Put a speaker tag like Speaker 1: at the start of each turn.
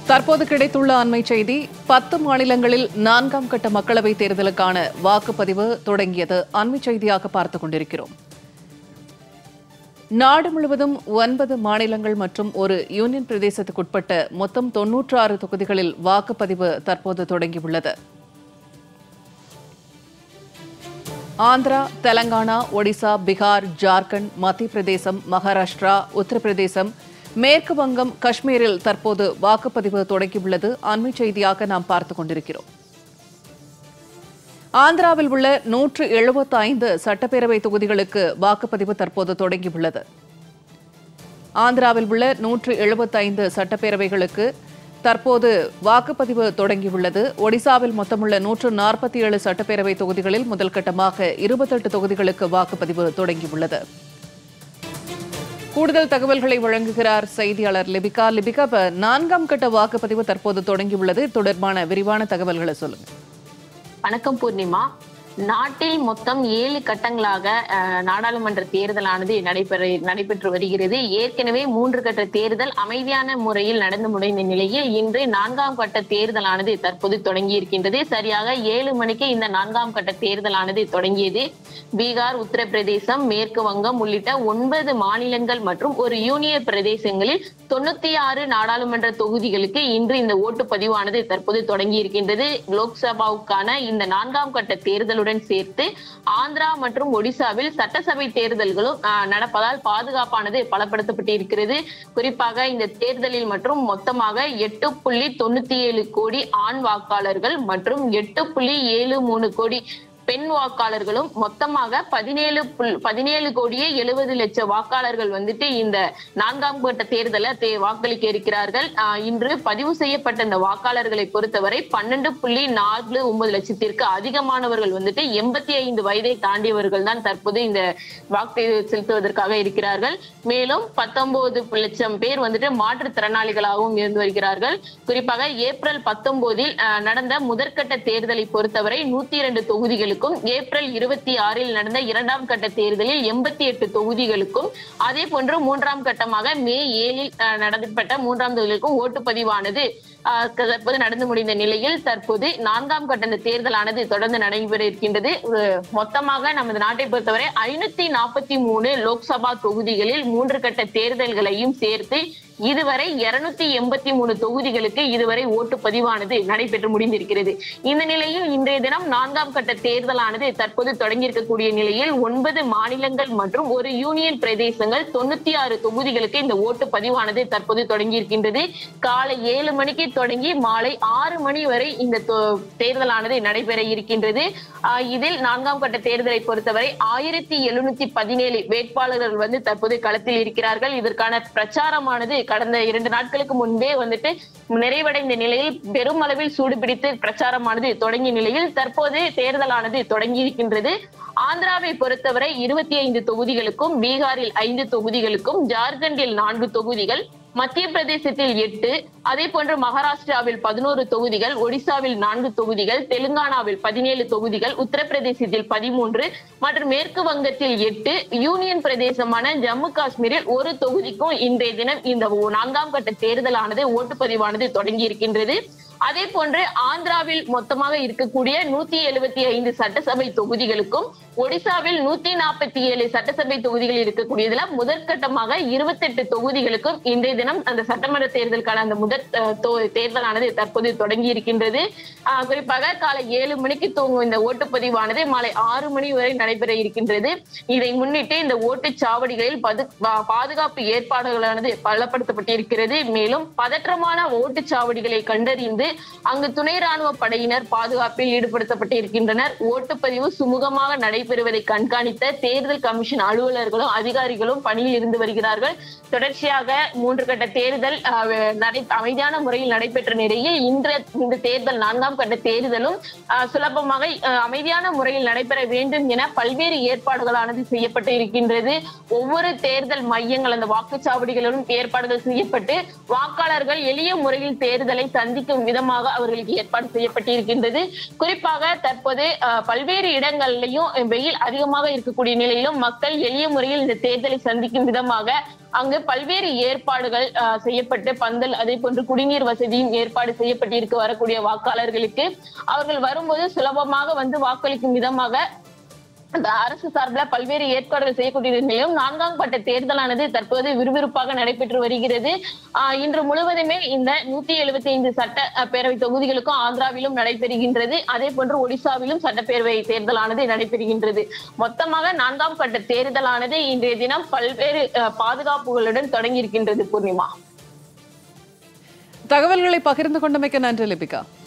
Speaker 1: தற்போது கிடைத்துள்ள அண்மை செய்தி பத்து மாநிலங்களில் நான்காம் கட்ட மக்களவைத் தேர்தலுக்கான வாக்குப்பதிவு தொடங்கியது அண்மை செய்தியாக பார்த்துக் கொண்டிருக்கிறோம் நாடு முழுவதும் ஒன்பது மாநிலங்கள் மற்றும் ஒரு யூனியன் பிரதேசத்துக்குட்பட்ட மொத்தம் தொன்னூற்று ஆறு தொகுதிகளில் வாக்குப்பதிவு தற்போது தொடங்கியுள்ளது ஆந்திரா தெலங்கானா ஒடிசா பீகார் ஜார்க்கண்ட் மத்திய பிரதேசம் மகாராஷ்டிரா உத்தரப்பிரதேசம் மேற்கு வங்கம் காஷ்மீரில் தற்போது வாக்குப்பதிவு தொடங்கியுள்ளது அண்மை செய்தியாக நாம் பார்த்துக் கொண்டிருக்கிறோம் ஆந்திராவில் உள்ள நூற்று எழுபத்தி ஐந்து சட்டப்பேரவை தொகுதிகளுக்கு வாக்குப்பதிவு தற்போது தொடங்கியுள்ளது ஆந்திராவில் உள்ள நூற்று எழுபத்தைந்து சட்டப்பேரவைகளுக்கு தற்போது வாக்குப்பதிவு தொடங்கியுள்ளது ஒடிசாவில் மொத்தமுள்ள நூற்று நாற்பத்தி ஏழு சட்டப்பேரவை தொகுதிகளில் முதல் கட்டமாக இருபத்தெட்டு தொகுதிகளுக்கு வாக்குப்பதிவு தொடங்கியுள்ளது கூடுதல் தகவல்களை வழங்குகிறார் செய்தியாளர் லிபிகா லிபிகா இப்ப நான்காம் கட்ட வாக்குப்பதிவு தற்போது தொடங்கியுள்ளது இது தொடர்பான விரிவான தகவல்களை சொல்லுங்க
Speaker 2: வணக்கம் பூர்ணிமா நாட்டில் மொத்தம் ஏழு கட்டங்களாக அஹ், நாடாளுமன்ற தேர்தலானது நடைபெற நடைபெற்று வருகிறது ஏற்கனவே மூன்று கட்ட தேர்தல் அமைதியான முறையில் நடந்து முடிந்த நிலையில் இன்று நான்காம் கட்ட தேர்தலானது தற்போது தொடங்கி இருக்கின்றது சரியாக ஏழு மணிக்கு இந்த நான்காம் கட்ட தேர்தலானது தொடங்கியது பீகார் உத்தரப்பிரதேசம் மேற்கு வங்கம் உள்ளிட்ட ஒன்பது மாநிலங்கள் மற்றும் ஒரு யூனியன் பிரதேசங்களில் தொண்ணூத்தி ஆறு நாடாளுமன்ற தொகுதிகளுக்கு இன்று இந்த ஓட்டுப்பதிவானது தற்போது தொடங்கி இருக்கின்றது லோக்சபாவுக்கான இந்த நான்காம் கட்ட தேர்தலுடன் சேர்த்து ஆந்திரா மற்றும் ஒடிசாவில் சட்டசபை தேர்தல்களும் ஆஹ், நடப்பதால் பாதுகாப்பானது பலப்படுத்தப்பட்டு இருக்கிறது குறிப்பாக இந்த தேர்தலில் மற்றும் மொத்தமாக எட்டு புள்ளி தொண்ணூத்தி ஏழு கோடி ஆண் வாக்காளர்கள் மற்றும் எட்டு புள்ளி ஏழு மூணு கோடி பெண் வாக்காளர்களும் மொத்தமாக பதினேழு புல்- பதினேழு கோடியே எழுபது லட்சம் வாக்காளர்கள் வந்துட்டு இந்த நான்காம் கட்ட தேர்தலை தே- வாக்களிக்க இருக்கிறார்கள் ஆஹ் இன்று பதிவு செய்யப்பட்ட இந்த வாக்காளர்களை பொறுத்தவரை பன்னெண்டு புள்ளி நாலு ஒன்பது லட்சத்திற்கு அதிகமானவர்கள் வந்துட்டு எண்பத்தி ஐந்து வயதை தாண்டியவர்கள் தான் தற்போது இந்த வாக்கு செலுத்துவதற்காக இருக்கிறார்கள் மேலும் பத்தொன்பது லட்சம் பேர் வந்துட்டு மாற்றுத்திறனாளிகளாகவும் இருந்து வருகிறார்கள் குறிப்பாக ஏப்ரல் பத்தொன்பதில் நடந்த முதற்கட்ட தேர்தலை பொறுத்தவரை நூத்தி இரண்டு தொகுதிகளுக்கும் ஏப்ரல் இருபத்தி ஆறில் நடந்த இரண்டாம் கட்ட தேர்தலில் எண்பத்தி எட்டு தொகுதிகளுக்கும் அதே போன்று மூன்றாம் கட்டமாக மே ஏழில் அஹ், நடைபெற்ற மூன்றாம் தொகுதிகளுக்கும் ஓட்டுப்பதிவானது அஹ், தற்போது நடந்து முடிந்த நிலையில் தற்போது நான்காம் கட்ட இந்த தேர்தலானது தொடர்ந்து நடைபெற இருக்கின்றது ஒரு மொத்தமாக நமது நாட்டை பொறுத்தவரை ஐநூத்தி நாற்பத்தி மூணு லோக்சபா தொகுதிகளில் மூன்று கட்ட தேர்தல்களையும் சேர்த்து இதுவரை இருநூத்தி எண்பத்தி மூணு தொகுதிகளுக்கு இதுவரை ஓட்டுப்பதிவானது நடைபெற்று முடிந்திருக்கிறது இந்த நிலையில் இன்றைய தினம் நான்காம் கட்ட தேர்தலானது தற்போது தொடங்கியிருக்கக்கூடிய நிலையில் ஒன்பது மாநிலங்கள் மற்றும் ஒரு யூனியன் பிரதேசங்கள் தொண்ணூத்தி ஆறு தொகுதிகளுக்கு இந்த ஓட்டுப்பதிவானது தற்போது தொடங்கியிருக்கின்றது காலை ஏழு மணிக்கு தொடங்கி மாலை ஆறு மணி வரை இந்த தொ- தேர்தலானது நடைபெற இருக்கின்றது ஆஹ் இதில் நான்காம் கட்ட தேர்தலை பொறுத்தவரை ஆயிரத்தி எழுநூத்தி பதினேழு வேட்பாளர்கள் வந்து தற்போது களத்தில் இருக்கிறார்கள் இதற்கான பிரச்சாரமானது கடந்த இரண்டு நாட்களுக்கு முன்பே வந்துட்டு நிறைவடைந்த நிலையில் பெருமளவில் சூடுபிடித்து பிரச்சாரமானது தொடங்கிய நிலையில் தற்போது தேர்தலானது தொடங்கி இருக்கின்றது ஆந்திராவை பொறுத்தவரை இருபத்தி ஐந்து தொகுதிகளுக்கும் பீகாரில் ஐந்து தொகுதிகளுக்கும் ஜார்க்கண்டில் நான்கு தொகுதிகள் மத்திய பிரதேசத்தில் எட்டு அதே போன்று மகாராஷ்டிராவில் பதினோரு தொகுதிகள் ஒடிசாவில் நான்கு தொகுதிகள் தெலுங்கானாவில் பதினேழு தொகுதிகள் உத்தரப்பிரதேசத்தில் பதிமூன்று மற்றும் மேற்கு வங்கத்தில் எட்டு யூனியன் பிரதேசமான ஜம்மு காஷ்மீரில் ஒரு தொகுதிக்கும் இன்றைய தினம் இந்த ஓ- நான்காம் கட்ட தேர்தலானது ஓட்டுப்பதிவானது தொடங்கி இருக்கின்றது அதே போன்று ஆந்திராவில் மொத்தமாக இருக்கக்கூடிய நூத்தி எழுபத்தி ஐந்து சட்டசபை தொகுதிகளுக்கும் ஒடிசாவில் நூத்தி நாற்பத்தி ஏழு சட்டசபை தொகுதிகள் இருக்கக்கூடியதுல முதற்கட்டமாக இருபத்தெட்டு தொகுதிகளுக்கும் இன்றைய தினம் அந்த சட்டமன்ற தேர்தலுக்கான அந்த முதற் அஹ், தோ- தேர்தலானது தற்போது தொடங்கி இருக்கின்றது ஆஹ், குறிப்பாக காலை ஏழு மணிக்கு துவங்கும் இந்த ஓட்டுப்பதிவானது மாலை ஆறு மணி வரை நடைபெற இருக்கின்றது இதை முன்னிட்டு இந்த ஓட்டுச்சாவடிகளில் பது- பா- பாதுகாப்பு ஏற்பாடுகளானது பலப்படுத்தப்பட்டிருக்கிறது மேலும் பதற்றமான ஓட்டுச்சாவடிகளை கண்டறிந்து அங்கு துணை ராணுவ படையினர் பாதுகாப்பில் ஈடுபடுத்தப்பட்டு இருக்கின்றனர் ஓட்டுப்பதிவு சுமூகமாக நடைபெறுவதை கண்காணித்த தேர்தல் கமிஷன் அலுவலர்களும் அதிகாரிகளும் பணியில் இருந்து வருகிறார்கள் தொடர்ச்சியாக மூன்று கட்ட தேர்தல் ஆஹ், நடை அமைதியான முறையில் நடைபெற்ற நிலையில் இன்று இந்த தேர்தல் நான்காம் கட்ட தேர்தலும் ஆஹ், சுலபமாக ஆஹ், அமைதியான முறையில் நடைபெற வேண்டும் என பல்வேறு ஏற்பாடுகளானது செய்யப்பட்டு இருக்கின்றது ஒவ்வொரு தேர்தல் மையங்கள் அந்த வாக்குச்சாவடிகளிலும் ஏற்பாடுகள் செய்யப்பட்டு வாக்காளர்கள் எளிய முறையில் தேர்தலை சந்திக்கும் விதமாக அவர்களுக்கு ஏற்பாடு செய்யப்பட்டிருக்கின்றது குறிப்பாக தற்போது அஹ், பல்வேறு இடங்களிலையும் வெயில் அதிகமாக இருக்கக்கூடிய நிலையிலும் மக்கள் எளிய முறையில் இந்த தேர்தலை சந்திக்கும் விதமாக அங்கு பல்வேறு ஏற்பாடுகள் ஆஹ், செய்யப்பட்டு பந்தல் அதே போன்று குடிநீர் வசதியும் ஏற்பாடு செய்யப்பட்டிருக்கு வரக்கூடிய வாக்காளர்களுக்கு அவர்கள் வரும்போது சுலபமாக வந்து வாக்களிக்கும் விதமாக அந்த அரசு சார்பில் பல்வேறு ஏற்பாடுகள் செய்யக்கூடிய நிலையிலும் நான்காம் கட்ட தேர்தலானது தற்போது விறுவிறுப்பாக நடைபெற்று வருகிறது ஆஹ் இன்று முழுவதுமே இந்த நூத்தி எழுபத்தி ஐந்து சட்ட அஹ், பேரவை தொகுதிகளுக்கும் ஆந்திராவிலும் நடைபெறுகின்றது அதே போன்று ஒடிசாவிலும் சட்டப்பேரவை தேர்தலானது நடைபெறுகின்றது மொத்தமாக நான்காம் கட்ட தேர்தலானது இன்றைய தினம் பல்வேறு அஹ், பாதுகாப்புகளுடன் தொடங்கி இருக்கின்றது பூர்ணிமா
Speaker 1: தகவல்களை பகிர்ந்து கொண்டமைக்கு நன்றி லிபிகா